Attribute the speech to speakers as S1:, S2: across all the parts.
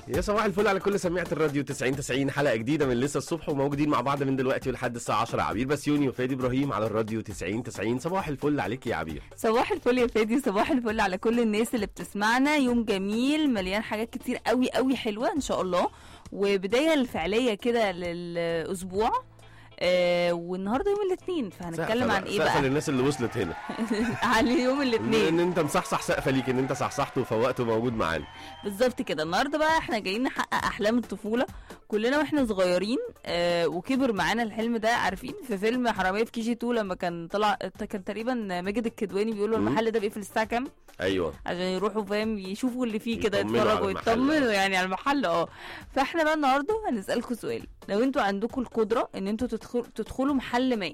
S1: يا صباح الفل على كل سميعة الراديو 90 90 حلقة جديدة من لسه الصبح وموجودين مع بعض من دلوقتي ولحد الساعة 10 عبير بسيوني وفادي ابراهيم على الراديو 90 90 صباح الفل عليك يا عبير
S2: صباح الفل يا فادي صباح الفل على كل الناس اللي بتسمعنا يوم جميل مليان حاجات كتير قوي قوي حلوه ان شاء الله وبدايه الفعليه كده للاسبوع آه والنهارده يوم الاثنين فهنتكلم عن ايه
S1: سقفة
S2: بقى
S1: للناس اللي وصلت هنا
S2: عن يوم
S1: ان
S2: الاثنين
S1: إن انت مصحصح سقفة ليك ان انت صحصحت وفوقت وموجود معانا
S2: بالظبط كده النهارده بقى احنا جايين نحقق احلام الطفوله كلنا واحنا صغيرين آه وكبر معانا الحلم ده عارفين في فيلم حراميه في كي جي 2 لما كان طلع كان تقريبا ماجد الكدواني بيقول له
S1: مم.
S2: المحل ده بيقفل الساعه كام
S1: ايوه
S2: عشان يروحوا فاهم يشوفوا اللي فيه كده
S1: يطمنوا على
S2: يتفرجوا
S1: المحل.
S2: يطمنوا يعني على المحل اه فاحنا بقى النهارده هنسالكم سؤال لو انتوا عندكم القدره ان انتوا تدخل تدخلوا محل ما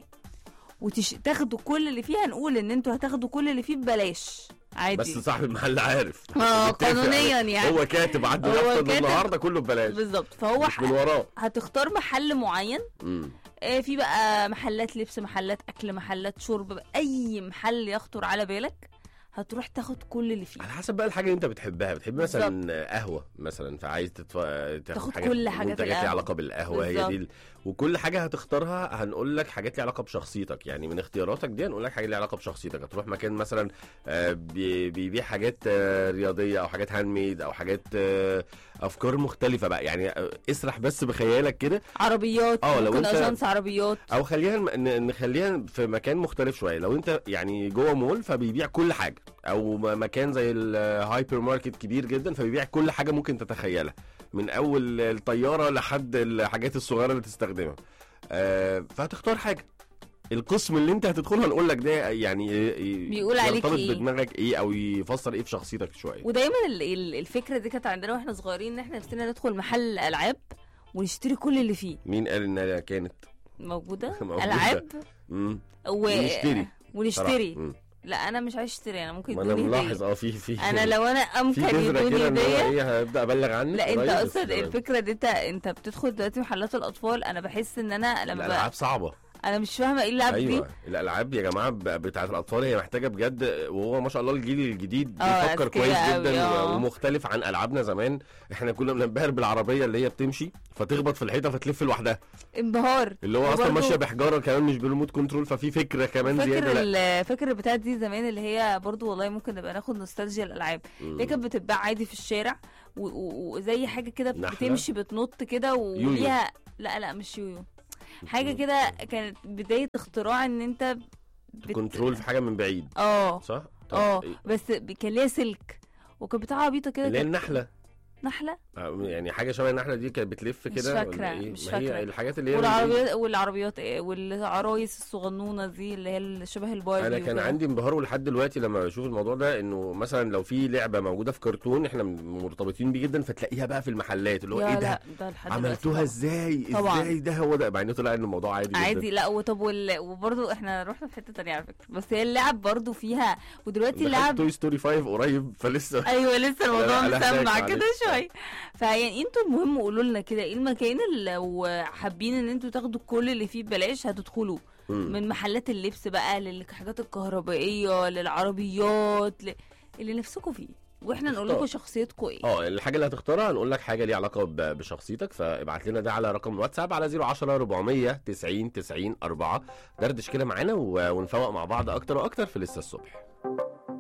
S2: وتاخدوا كل اللي فيه هنقول ان انتوا هتاخدوا كل اللي فيه ببلاش عادي
S1: بس صاحب المحل عارف
S2: اه
S1: متفق
S2: قانونيا
S1: عليه.
S2: يعني
S1: هو كاتب عدوا
S2: هو
S1: يافطة إن
S2: كاتب.
S1: النهارده كله ببلاش
S2: بالظبط فهو
S1: مش من وراه
S2: هتختار محل معين
S1: مم.
S2: آه، في بقى محلات لبس محلات اكل محلات شرب اي محل يخطر على بالك هتروح تاخد كل اللي فيه
S1: على حسب بقى الحاجه اللي انت بتحبها بتحب مثلا قهوه مثلا فعايز تتف... تاخد
S2: تاخد
S1: حاجه
S2: كل حاجة في
S1: منتجات ليها
S2: القهوة.
S1: علاقه بالقهوه هي
S2: بالظبط.
S1: دي ال... وكل حاجه هتختارها هنقول لك حاجات ليها علاقه بشخصيتك يعني من اختياراتك دي هنقول لك حاجه ليها علاقه بشخصيتك هتروح مكان مثلا آه، بي- بيبيع حاجات آه، رياضيه او حاجات هاند ميد او حاجات آه، افكار مختلفه بقى يعني آه، اسرح بس بخيالك كده
S2: عربيات
S1: اه، لو
S2: ممكن
S1: انت-
S2: اجانس عربيات
S1: او خلينا ن- نخليها في مكان مختلف شويه لو انت يعني جوه مول فبيبيع كل حاجه او م- مكان زي الهايبر ماركت كبير جدا فبيبيع كل حاجه ممكن تتخيلها من اول الطياره لحد الحاجات الصغيره اللي تستخدمها آه، فهتختار حاجه القسم اللي انت هتدخله هنقول لك ده يعني ي- ي-
S2: بيقول عليك
S1: يرتبط
S2: ايه؟
S1: بدماغك ايه او يفسر ايه في شخصيتك شويه
S2: ودايما ال- ال- الفكره دي كانت عندنا واحنا صغيرين ان احنا نفسنا ندخل محل العاب ونشتري كل اللي فيه
S1: مين قال انها كانت
S2: موجوده,
S1: موجودة.
S2: العاب
S1: مم.
S2: و...
S1: ونشتري.
S2: ونشتري
S1: صراحة. مم.
S2: لا انا مش عايز اشتري انا ممكن
S1: ما انا
S2: يدوني
S1: ملاحظ
S2: هديه
S1: اه في في
S2: انا لو انا
S1: في
S2: امكن
S1: كذرة
S2: يدوني
S1: كده ان هو
S2: هديه
S1: ايه هبدا ابلغ عنك
S2: لا انت
S1: قريب، بس
S2: اصلا
S1: تمام.
S2: الفكره دي انت انت بتدخل دلوقتي محلات الاطفال انا بحس ان انا لما
S1: الالعاب
S2: بقى
S1: صعبه
S2: انا مش فاهمه ايه اللعب دي
S1: ايوه الالعاب يا جماعه ب- بتاعت الاطفال هي محتاجه بجد وهو ما شاء الله الجيل الجديد
S2: اه،
S1: بيفكر
S2: أذكياء
S1: كويس
S2: قوي،
S1: جدا
S2: اه.
S1: ومختلف عن العابنا زمان احنا كنا بننبهر بالعربيه اللي هي بتمشي فتخبط في الحيطه فتلف لوحدها
S2: انبهار
S1: اللي هو اصلا
S2: وبرضه
S1: ماشيه بحجاره كمان مش بالريموت كنترول ففي فكره كمان
S2: فاكر
S1: زياده لا
S2: الفكره بتاعت دي زمان اللي هي برضو والله ممكن نبقى ناخد نوستالجيا الالعاب
S1: مم.
S2: هي كانت بتتباع عادي في الشارع و- و- وزي حاجه كده
S1: نحلة؟
S2: بتمشي بتنط كده
S1: يويو.
S2: وليها لا لا مش يويو حاجه كده كانت بدايه اختراع ان انت بت...
S1: كنترول في حاجه من بعيد
S2: اه
S1: صح طب
S2: اه
S1: إيه؟
S2: بس ب- كان ليها سلك وكانت بتاع عبيطه كده
S1: اللي هي
S2: كانت
S1: النحله
S2: نحله
S1: آه، يعني حاجه شبه النحله دي كانت بتلف
S2: مش
S1: كده ولا
S2: فاكرة،
S1: إيه؟
S2: مش
S1: ما هي
S2: فاكرة.
S1: الحاجات اللي هي
S2: والعربيات والعربيات إيه، والعرايس الصغنونه دي اللي هي اللي شبه الباربي
S1: انا كان
S2: وكده.
S1: عندي انبهار ولحد دلوقتي لما بشوف الموضوع ده انه مثلا لو في لعبه موجوده في كرتون احنا مرتبطين بيه جدا فتلاقيها بقى في المحلات اللي هو
S2: يا
S1: ايه ده
S2: لا ده لحد دلوقتي
S1: عملتوها
S2: طبعاً.
S1: ازاي
S2: طبعاً.
S1: ازاي ده هو ده مع انه طلع ان الموضوع عادي جدا
S2: عادي لا وطب وال... وبرضه احنا رحنا في حته تانية على فكره بس هي اللعب برضه فيها ودلوقتي
S1: دخلت
S2: اللعب
S1: توي ستوري 5 قريب فلسه
S2: ايوه لسه الموضوع
S1: لا، لا، هناك
S2: مسمع
S1: معلش.
S2: كده شويه فيعني انتوا المهم قولوا لنا كده ايه المكان اللي لو حابين ان انتوا تاخدوا كل اللي فيه ببلاش هتدخلوا
S1: مم.
S2: من محلات اللبس بقى للحاجات الكهربائيه للعربيات ل... اللي نفسكم فيه واحنا نقول
S1: اختار.
S2: لكم شخصيتكم ايه
S1: اه الحاجه اللي هتختارها هنقول لك حاجه ليها علاقه ب- بشخصيتك فابعت لنا ده على رقم واتساب على 010 400 90 90 4 دردش كده معانا و- ونفوق مع بعض اكتر واكتر في لسه الصبح